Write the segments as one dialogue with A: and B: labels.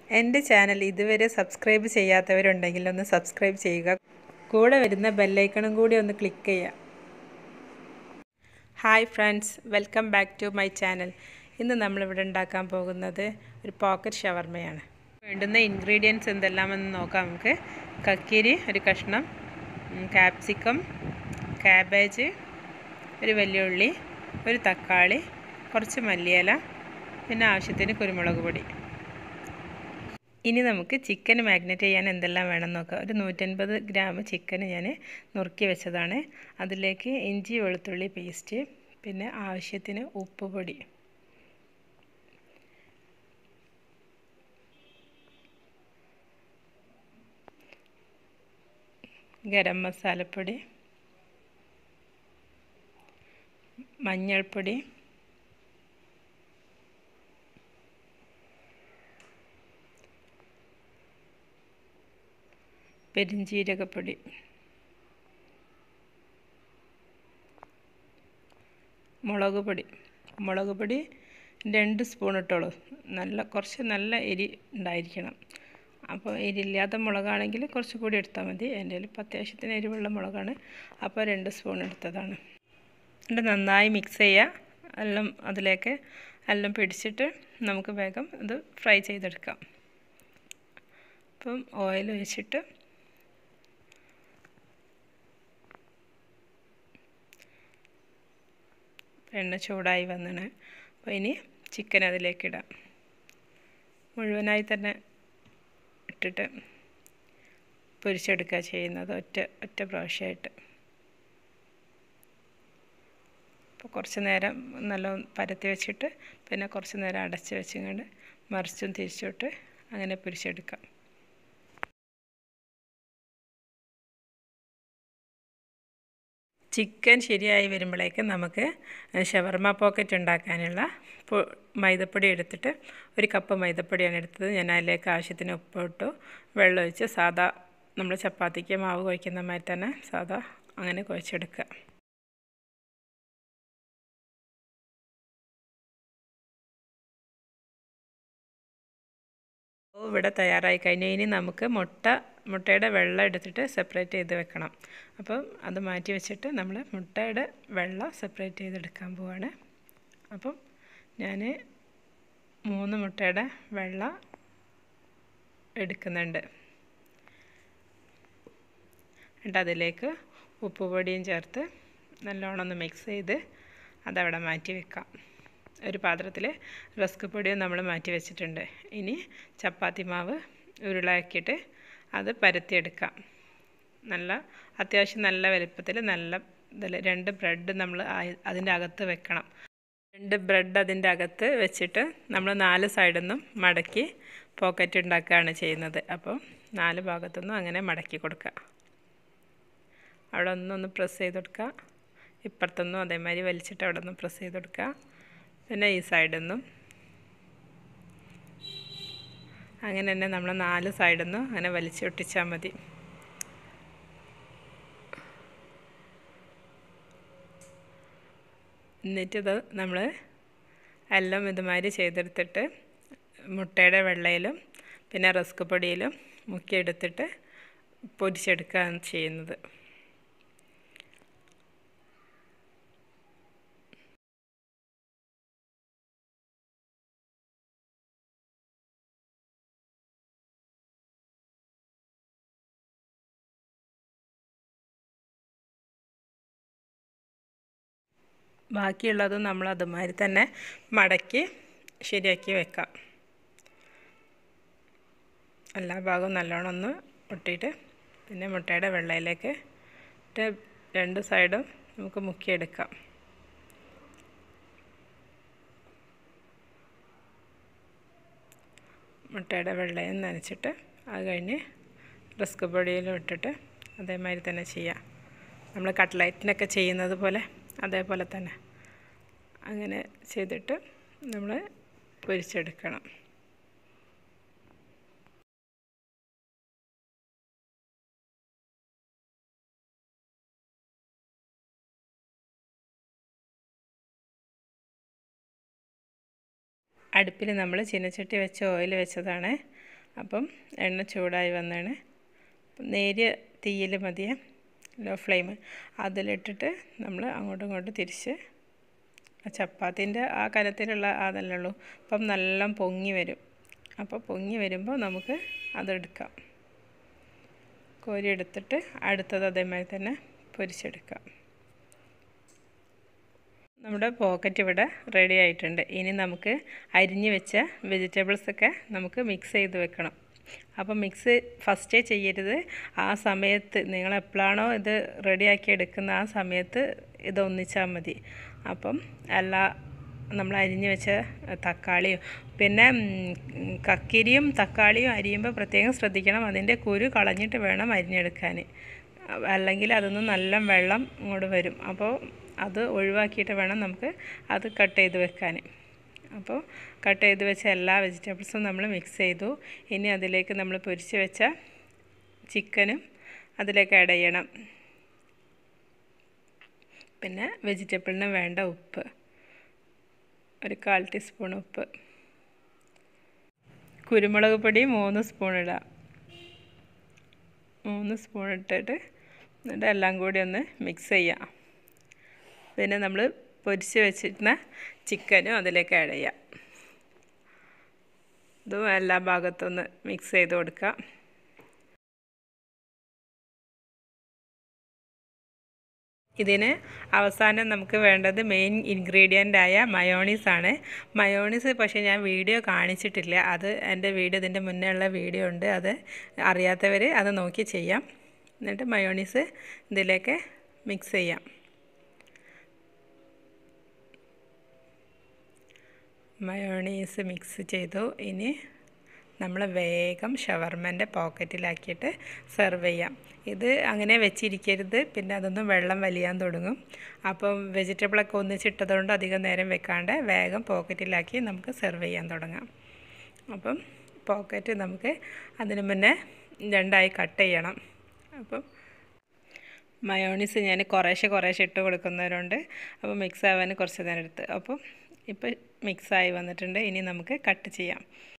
A: എൻ്റെ ചാനൽ ഇതുവരെ സബ്സ്ക്രൈബ് ചെയ്യാത്തവരുണ്ടെങ്കിൽ ഒന്ന് സബ്സ്ക്രൈബ് ചെയ്യുക കൂടെ വരുന്ന ബെല്ലൈക്കണും കൂടി ഒന്ന് ക്ലിക്ക് ചെയ്യുക hi friends welcome back to my channel ഇന്ന് നമ്മളിവിടെ ഉണ്ടാക്കാൻ പോകുന്നത് ഒരു പോക്കറ്റ് ഷവർമയാണ് വേണ്ടുന്ന ഇൻഗ്രീഡിയൻസ് എന്തെല്ലാമെന്ന് നോക്കാം നമുക്ക് കക്കിരി ഒരു കഷ്ണം ക്യാപ്സിക്കം ക്യാബേജ് ഒരു വലിയ ഉള്ളി ഒരു തക്കാളി കുറച്ച് മല്ലിയില പിന്നെ ആവശ്യത്തിന് കുരുമുളക് പൊടി ഇനി നമുക്ക് ചിക്കൻ മാഗ്നേറ്റ് ചെയ്യാൻ എന്തെല്ലാം വേണം നോക്കാം ഒരു നൂറ്റൻപത് ഗ്രാം ചിക്കൻ ഞാൻ നുറുക്കി വെച്ചതാണ് അതിലേക്ക് ഇഞ്ചി വെളുത്തുള്ളി പേസ്റ്റ് പിന്നെ ആവശ്യത്തിന് ഉപ്പ് പൊടി ഗരം മസാലപ്പൊടി മഞ്ഞൾപ്പൊടി പെരിഞ്ജീരകപ്പൊടി മുളക് പൊടി മുളക് പൊടി രണ്ട് സ്പൂൺ ഇട്ടോളൂ നല്ല കുറച്ച് നല്ല എരി ഉണ്ടായിരിക്കണം അപ്പോൾ എരിയില്ലാത്ത മുളകാണെങ്കിൽ കുറച്ച് കൂടി എടുത്താൽ മതി എൻ്റെ കയ്യിൽ ഇപ്പോൾ അത്യാവശ്യത്തിന് എരിവുള്ള മുളകാണ് അപ്പോൾ രണ്ട് സ്പൂൺ എടുത്തതാണ് എന്നിട്ട് നന്നായി മിക്സ് ചെയ്യുക എല്ലാം അതിലേക്ക് എല്ലാം പിടിച്ചിട്ട് നമുക്ക് വേഗം ഇത് ഫ്രൈ ചെയ്തെടുക്കാം അപ്പം ഓയിൽ ഒഴിച്ചിട്ട് എണ്ണ ചൂടായി വന്നാണ് അപ്പോൾ ഇനി ചിക്കൻ അതിലേക്ക് ഇടാം മുഴുവനായി തന്നെ ഇട്ടിട്ട് പൊരിച്ചെടുക്കുക ചെയ്യുന്നത് ഒറ്റ ഒറ്റ പ്രാവശ്യമായിട്ട് അപ്പോൾ കുറച്ച് നേരം നല്ല പരത്തി വെച്ചിട്ട് പിന്നെ കുറച്ച് നേരം അടച്ച് വെച്ചുകൊണ്ട് മറിച്ചും തിരിച്ചിട്ട് അങ്ങനെ പൊരിച്ചെടുക്കാം ചിക്കൻ ശരിയായി വരുമ്പോഴേക്ക് നമുക്ക് ഷവർമ പോക്കറ്റ് ഉണ്ടാക്കാനുള്ള മൈദപ്പൊടി എടുത്തിട്ട് ഒരു കപ്പ് മൈദപ്പൊടിയാണ് എടുത്തത് ഞാൻ അതിലേക്ക് ആവശ്യത്തിന് ഉപ്പിട്ടു വെള്ളം ഒഴിച്ച് സാദാ നമ്മൾ ചപ്പാത്തിക്ക് മാവ് കുഴക്കുന്ന മാതിരി തന്നെ സാദാ അങ്ങനെ കുഴച്ചെടുക്കുക ഇവിടെ തയ്യാറായി കഴിഞ്ഞു ഇനി നമുക്ക് മുട്ട മുട്ടയുടെ വെള്ളം എടുത്തിട്ട് സെപ്പറേറ്റ് ചെയ്ത് വെക്കണം അപ്പം അത് മാറ്റി വെച്ചിട്ട് നമ്മൾ മുട്ടയുടെ വെള്ളം സെപ്പറേറ്റ് ചെയ്തെടുക്കാൻ പോവാണ് അപ്പം ഞാൻ മൂന്ന് മുട്ടയുടെ വെള്ളം എടുക്കുന്നുണ്ട് എന്നിട്ട് അതിലേക്ക് ഉപ്പ് പൊടിയും ചേർത്ത് നല്ലോണം ഒന്ന് മിക്സ് ചെയ്ത് അതവിടെ മാറ്റി വെക്കാം ഒരു പാത്രത്തിൽ റസ്ക് പൊടിയും നമ്മൾ മാറ്റി വെച്ചിട്ടുണ്ട് ഇനി ചപ്പാത്തി മാവ് ഉരുളാക്കിയിട്ട് അത് പരത്തിയെടുക്കാം നല്ല അത്യാവശ്യം നല്ല വലുപ്പത്തിൽ നല്ല ഇതിൽ രണ്ട് ബ്രെഡ് നമ്മൾ അതിൻ്റെ അകത്ത് വെക്കണം രണ്ട് ബ്രെഡ് അതിൻ്റെ അകത്ത് വെച്ചിട്ട് നമ്മൾ നാല് സൈഡിൽ നിന്നും മടക്കി പോക്കറ്റ് ഉണ്ടാക്കുകയാണ് ചെയ്യുന്നത് അപ്പോൾ നാല് ഭാഗത്തുനിന്നും അങ്ങനെ മടക്കി കൊടുക്കുക അവിടെ ഒന്നൊന്ന് പ്രസ് ചെയ്ത് കൊടുക്കുക ഇപ്പുറത്തൊന്നും അതേമാതിരി വലിച്ചിട്ട് അവിടെ നിന്ന് പ്രസ് ചെയ്ത് കൊടുക്കുക പിന്നെ ഈ സൈഡിൽ നിന്നും അങ്ങനെ തന്നെ നമ്മൾ നാല് സൈഡിൽ നിന്നും അങ്ങനെ വലിച്ചൊട്ടിച്ചാൽ മതി എന്നിട്ടിത് നമ്മൾ എല്ലാം ഇതുമാതിരി ചെയ്തെടുത്തിട്ട് മുട്ടയുടെ വെള്ളയിലും പിന്നെ റസ്ക് പൊടിയിലും മുക്കിയെടുത്തിട്ട് പൊരിച്ചെടുക്കുകയാണ് ചെയ്യുന്നത് ബാക്കിയുള്ളതും നമ്മൾ അതുമാതിരി തന്നെ മടക്കി ശരിയാക്കി വെക്കാം എല്ലാ ഭാഗവും നല്ലോണം ഒന്ന് ഒട്ടിയിട്ട് പിന്നെ മുട്ടയുടെ വെള്ളയിലേക്ക് ഇട്ട് രണ്ട് സൈഡും നമുക്ക് മുക്കിയെടുക്കാം മുട്ടയുടെ വെള്ളയും നനച്ചിട്ട് അത് കഴിഞ്ഞ് റസ്ക് പൊടിയിലും ഇട്ടിട്ട് അതേമാതിരി തന്നെ ചെയ്യാം നമ്മൾ കട്ട്ലൈറ്റിനൊക്കെ ചെയ്യുന്നത് പോലെ അതേപോലെ തന്നെ അങ്ങനെ ചെയ്തിട്ട് നമ്മൾ പൊരിച്ചെടുക്കണം അടുപ്പിൽ നമ്മൾ ചീനച്ചട്ടി വെച്ച് ഓയിൽ വെച്ചതാണ് അപ്പം എണ്ണ ചൂടായി വന്നാണ് നേരിയ തീയിൽ മതിയെ ലോ ഫ്ലെയിം അതിലിട്ടിട്ട് നമ്മൾ അങ്ങോട്ടും ഇങ്ങോട്ടും തിരിച്ച് ചപ്പാത്തിൻ്റെ ആ കനത്തിലുള്ള അതല്ലേ ഉള്ളൂ അപ്പം നല്ല പൊങ്ങി വരും അപ്പോൾ പൊങ്ങി വരുമ്പോൾ നമുക്ക് അതെടുക്കാം കോരി എടുത്തിട്ട് അടുത്തത് അതേമാതിരി തന്നെ പൊരിച്ചെടുക്കാം നമ്മുടെ പോക്കറ്റ് ഇവിടെ റെഡി ആയിട്ടുണ്ട് ഇനി നമുക്ക് അരിഞ്ഞ് വെച്ച വെജിറ്റബിൾസൊക്കെ നമുക്ക് മിക്സ് ചെയ്ത് വെക്കണം അപ്പോൾ മിക്സ് ഫസ്റ്റേ ചെയ്യരുത് ആ സമയത്ത് നിങ്ങൾ എപ്പോഴാണോ ഇത് റെഡിയാക്കി എടുക്കുന്ന ആ സമയത്ത് ഇത് ഒന്നിച്ചാൽ മതി അപ്പം എല്ലാ നമ്മൾ അരിഞ്ഞ് വെച്ച തക്കാളിയും പിന്നെ കക്കിരിയും തക്കാളിയും അരിയുമ്പോൾ പ്രത്യേകം ശ്രദ്ധിക്കണം അതിൻ്റെ കുരു കളഞ്ഞിട്ട് വേണം അരിഞ്ഞെടുക്കാൻ അല്ലെങ്കിൽ അതൊന്ന് നല്ല വെള്ളം ഇങ്ങോട്ട് വരും അപ്പോൾ അത് ഒഴിവാക്കിയിട്ട് വേണം നമുക്ക് അത് കട്ട് ചെയ്ത് വെക്കാൻ അപ്പോൾ കട്ട് ചെയ്ത് വെച്ച എല്ലാ വെജിറ്റബിൾസും നമ്മൾ മിക്സ് ചെയ്തു ഇനി അതിലേക്ക് നമ്മൾ പൊരിച്ച് വെച്ച ചിക്കനും അതിലേക്ക് ആഡ് ചെയ്യണം പിന്നെ വെജിറ്റബിളിന് വേണ്ട ഉപ്പ് ഒരു കാൽ ടീസ്പൂൺ ഉപ്പ് കുരുമുളക് പൊടി മൂന്ന് സ്പൂൺ ഇടാം മൂന്ന് സ്പൂൺ ഇട്ടിട്ട് എന്നിട്ട് എല്ലാം കൂടി ഒന്ന് മിക്സ് ചെയ്യാം പിന്നെ നമ്മൾ പൊരിച്ച് വെച്ചിരുന്ന ചിക്കനും അതിലേക്ക് ആഡ് ചെയ്യാം ഇതും എല്ലാ ഭാഗത്തൊന്ന് മിക്സ് ചെയ്ത് കൊടുക്കുക ഇതിന് അവസാനം നമുക്ക് വേണ്ടത് മെയിൻ ഇൻഗ്രീഡിയൻ്റ് ആയ മയോണീസ് ആണ് മയോണീസ് പക്ഷേ ഞാൻ വീഡിയോ കാണിച്ചിട്ടില്ല അത് എൻ്റെ വീഡിയോ ഇതിൻ്റെ മുന്നേ ഉള്ള വീഡിയോ ഉണ്ട് അത് അറിയാത്തവർ അത് നോക്കി ചെയ്യാം എന്നിട്ട് മയോണീസ് ഇതിലേക്ക് മിക്സ് ചെയ്യാം മയോണീസ് മിക്സ് ചെയ്തു ഇനി നമ്മൾ വേഗം ഷവർമൻ്റെ പോക്കറ്റിലാക്കിയിട്ട് സെർവ് ചെയ്യാം ഇത് അങ്ങനെ വെച്ചിരിക്കരുത് പിന്നെ അതൊന്നും വെള്ളം വലിയാൻ തുടങ്ങും അപ്പം വെജിറ്റബിളൊക്കെ ഒന്നിച്ചിട്ടതുകൊണ്ട് അധികം നേരം വെക്കാണ്ട് വേഗം പോക്കറ്റിലാക്കി നമുക്ക് സെർവ് ചെയ്യാൻ തുടങ്ങാം അപ്പം പോക്കറ്റ് നമുക്ക് അതിന് മുന്നേ രണ്ടായി കട്ട് ചെയ്യണം അപ്പം മയോണീസ് ഞാൻ കുറേശ്ശെ കുറേശ്ശെ ഇട്ട് കൊടുക്കുന്നവരുണ്ട് അപ്പോൾ മിക്സ് ആവാൻ കുറച്ച് നേരം എടുത്ത് അപ്പം ഇപ്പോൾ മിക്സായി വന്നിട്ടുണ്ട് ഇനി നമുക്ക് കട്ട് ചെയ്യാം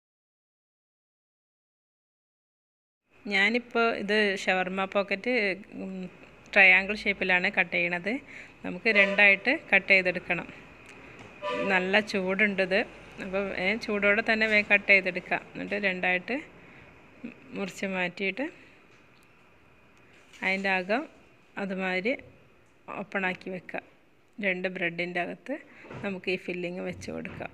A: ഞാനിപ്പോൾ ഇത് ഷവർമ പോക്കറ്റ് ട്രയാങ്കിൾ ഷേപ്പിലാണ് കട്ട് ചെയ്യണത് നമുക്ക് രണ്ടായിട്ട് കട്ട് ചെയ്തെടുക്കണം നല്ല ചൂടുണ്ടത് അപ്പോൾ ചൂടോടെ തന്നെ വേഗം കട്ട് ചെയ്തെടുക്കാം എന്നിട്ട് രണ്ടായിട്ട് മുറിച്ച് മാറ്റിയിട്ട് അതിൻ്റെ അകം അതുമാതിരി ഓപ്പണാക്കി വെക്കുക രണ്ട് ബ്രെഡിൻ്റെ അകത്ത് നമുക്ക് ഈ ഫില്ലിങ് വെച്ച് കൊടുക്കാം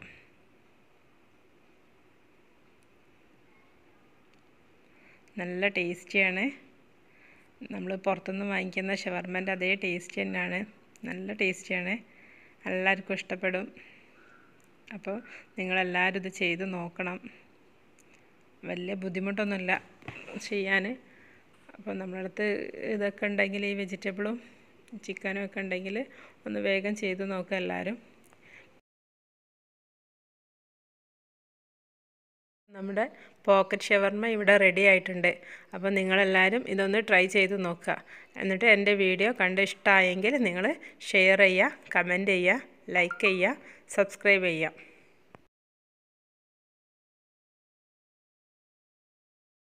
A: നല്ല ടേസ്റ്റിയാണ് നമ്മൾ പുറത്തുനിന്ന് വാങ്ങിക്കുന്ന ഷവർമൻ്റെ അതേ ടേസ്റ്റ് തന്നെയാണ് നല്ല ടേസ്റ്റിയാണ് എല്ലാവർക്കും ഇഷ്ടപ്പെടും അപ്പോൾ നിങ്ങളെല്ലാവരും ഇത് ചെയ്ത് നോക്കണം വലിയ ബുദ്ധിമുട്ടൊന്നുമില്ല ചെയ്യാൻ അപ്പോൾ നമ്മളടുത്ത് ഇതൊക്കെ ഉണ്ടെങ്കിൽ ഈ വെജിറ്റബിളും ചിക്കനും ഒക്കെ ഉണ്ടെങ്കിൽ ഒന്ന് വേഗം ചെയ്ത് നോക്കുക എല്ലാവരും നമ്മുടെ പോക്കറ്റ് ഷവർമ ഇവിടെ റെഡി ആയിട്ടുണ്ട് അപ്പോൾ നിങ്ങളെല്ലാവരും ഇതൊന്ന് ട്രൈ ചെയ്ത് നോക്കുക എന്നിട്ട് എൻ്റെ വീഡിയോ കണ്ട് ഇഷ്ടമായെങ്കിൽ നിങ്ങൾ ഷെയർ ചെയ്യുക കമൻറ്റ് ചെയ്യുക ലൈക്ക് ചെയ്യുക സബ്സ്ക്രൈബ് ചെയ്യുക